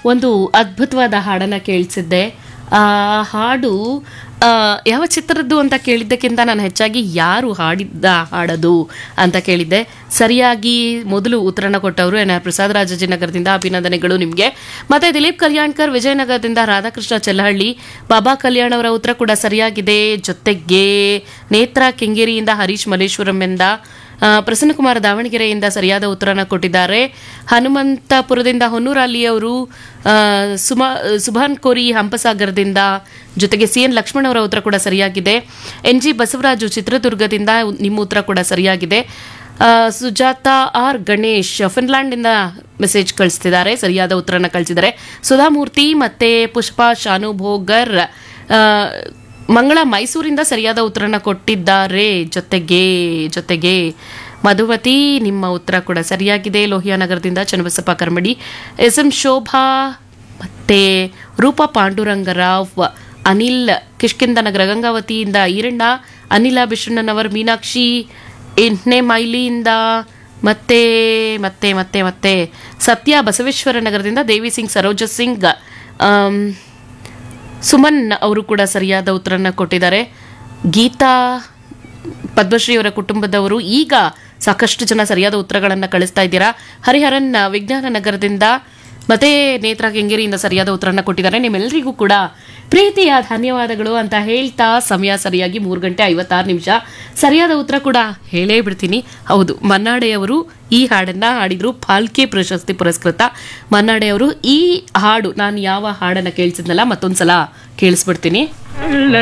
ಒಂದು ಅದ್ಭುತವಾದ ಹಾಡನ್ನ ಕೇಳಿಸಿದ್ದೆ ಆ ಹಾಡು ಆ, ಯಾವ ಚಿತ್ರದ್ದು ಅಂತ ಕೇಳಿದ್ದಕ್ಕಿಂತ ನಾನು ಹೆಚ್ಚಾಗಿ ಯಾರು ಹಾಡಿದ್ದ ಹಾಡದು ಅಂತ ಕೇಳಿದ್ದೆ ಸರಿಯಾಗಿ ಮೊದಲು ಉತ್ತರನ ಕೊಟ್ಟವರು ಎನ್ ಆರ್ ಪ್ರಸಾದ್ ರಾಜಾಜಿನಗರದಿಂದ ಅಭಿನಂದನೆಗಳು ನಿಮಗೆ ಮತ್ತೆ ದಿಲೀಪ್ ಕಲ್ಯಾಣ್ಕರ್ ವಿಜಯನಗರದಿಂದ ರಾಧಾಕೃಷ್ಣ ಚೆಲ್ಲಹಳ್ಳಿ ಬಾಬಾ ಕಲ್ಯಾಣ್ ಅವರ ಉತ್ತರ ಕೂಡ ಸರಿಯಾಗಿದೆ ಜೊತೆಗೆ ನೇತ್ರ ಕೆಂಗೇರಿಯಿಂದ ಹರೀಶ್ ಮಲ್ಲೇಶ್ವರಂ ಎಂದ ಆ, ಪ್ರಸನ್ನಕುಮಾರ್ ದಾವಣಗೆರೆಯಿಂದ ಸರಿಯಾದ ಉತ್ತರನ ಕೊಟ್ಟಿದ್ದಾರೆ ಹನುಮಂತಪುರದಿಂದ ಹೊನ್ನೂರಲ್ಲಿ ಅವರು ಸುಮಾ ಸುಭಾನ್ ಕೋರಿ ಹಂಪಸಾಗರದಿಂದ ಜೊತೆಗೆ ಸಿ ಎನ್ ಲಕ್ಷ್ಮಣ್ ಅವರ ಉತ್ತರ ಕೂಡ ಸರಿಯಾಗಿದೆ ಎನ್ ಜಿ ಬಸವರಾಜು ಚಿತ್ರದುರ್ಗದಿಂದ ನಿಮ್ಮ ಉತ್ತರ ಕೂಡ ಸರಿಯಾಗಿದೆ ಆ, ಸುಜಾತ ಆರ್ ಗಣೇಶ್ ಫಿನ್ಲ್ಯಾಂಡ್ನಿಂದ ಮೆಸೇಜ್ ಕಳಿಸ್ತಿದ್ದಾರೆ ಸರಿಯಾದ ಉತ್ತರನ ಕಳಿಸಿದ್ದಾರೆ ಸುಧಾಮೂರ್ತಿ ಮತ್ತೆ ಪುಷ್ಪಾ ಶಾನು ಭೋಗರ್ ಆ, ಮಂಗಳ ಮೈಸೂರಿಂದ ಸರಿಯಾದ ಉತ್ತರನ ಕೊಟ್ಟಿದ್ದಾರೆ ಜೊತೆಗೆ ಜೊತೆಗೆ ಮಧುವತಿ ನಿಮ್ಮ ಉತ್ತರ ಕೂಡ ಸರಿಯಾಗಿದೆ ಲೋಹಿಯಾ ನಗರದಿಂದ ಚನ್ನಬಸಪ್ಪ ಕರ್ಮಡಿ ಎಸ್ ಎಂ ಶೋಭಾ ಮತ್ತೆ ರೂಪಾ ಪಾಂಡುರಂಗರಾವ್ ಅನಿಲ್ ಕಿಷ್ಕಿಂದ ನಗರ ಗಂಗಾವತಿಯಿಂದ ಈರಣ್ಣ ಅನಿಲ ಬಿಶ್ವಣ್ಣನವರ್ ಮೀನಾಕ್ಷಿ ಎಂಟನೇ ಮೈಲಿಯಿಂದ ಮತ್ತೆ ಮತ್ತೆ ಮತ್ತೆ ಮತ್ತೆ ಸತ್ಯ ಬಸವೇಶ್ವರ ನಗರದಿಂದ ದೇವಿ ಸಿಂಗ್ ಸರೋಜ ಸಿಂಗ್ ಆಮ್, ಸುಮನ್ ಅವರು ಕೂಡ ಸರಿಯಾದ ಉತ್ತರನ ಕೊಟ್ಟಿದ್ದಾರೆ ಗೀತಾ ಪದ್ಮಶ್ರೀ ಅವರ ಕುಟುಂಬದವರು ಈಗ ಸಾಕಷ್ಟು ಜನ ಸರಿಯಾದ ಉತ್ತರಗಳನ್ನು ಕಳಿಸ್ತಾ ಇದ್ದೀರಾ ಹರಿಹರನ್ ವಿಜ್ಞಾನ ನಗರದಿಂದ ಮತ್ತೆ ನೇತ್ರ ಕೆಂಗೇರಿಯಿಂದ ಸರಿಯಾದ ಉತ್ತರನ ಕೊಟ್ಟಿದ್ದಾರೆ ನಿಮ್ಮೆಲ್ಲರಿಗೂ ಕೂಡ ಪ್ರೀತಿಯ ಧನ್ಯವಾದಗಳು ಅಂತ ಹೇಳ್ತಾ ಸಮಯ ಸರಿಯಾಗಿ ಮೂರು ಗಂಟೆ ಐವತ್ತಾರು ನಿಮಿಷ ಸರಿಯಾದ ಉತ್ತರ ಕೂಡ ಹೇಳೇ ಬಿಡ್ತೀನಿ ಹೌದು ಮನ್ನಾಡೆಯವರು ಈ ಹಾಡನ್ನ ಹಾಡಿದ್ರು ಫಾಲ್ಕೆ ಪ್ರಶಸ್ತಿ ಪುರಸ್ಕೃತ ಮನ್ನಾಡೆಯವರು ಈ ಹಾಡು ನಾನು ಯಾವ ಹಾಡನ್ನ ಕೇಳಿಸಿದ್ನಲ್ಲ ಮತ್ತೊಂದ್ಸಲ ಕೇಳಿಸ್ಬಿಡ್ತೀನಿ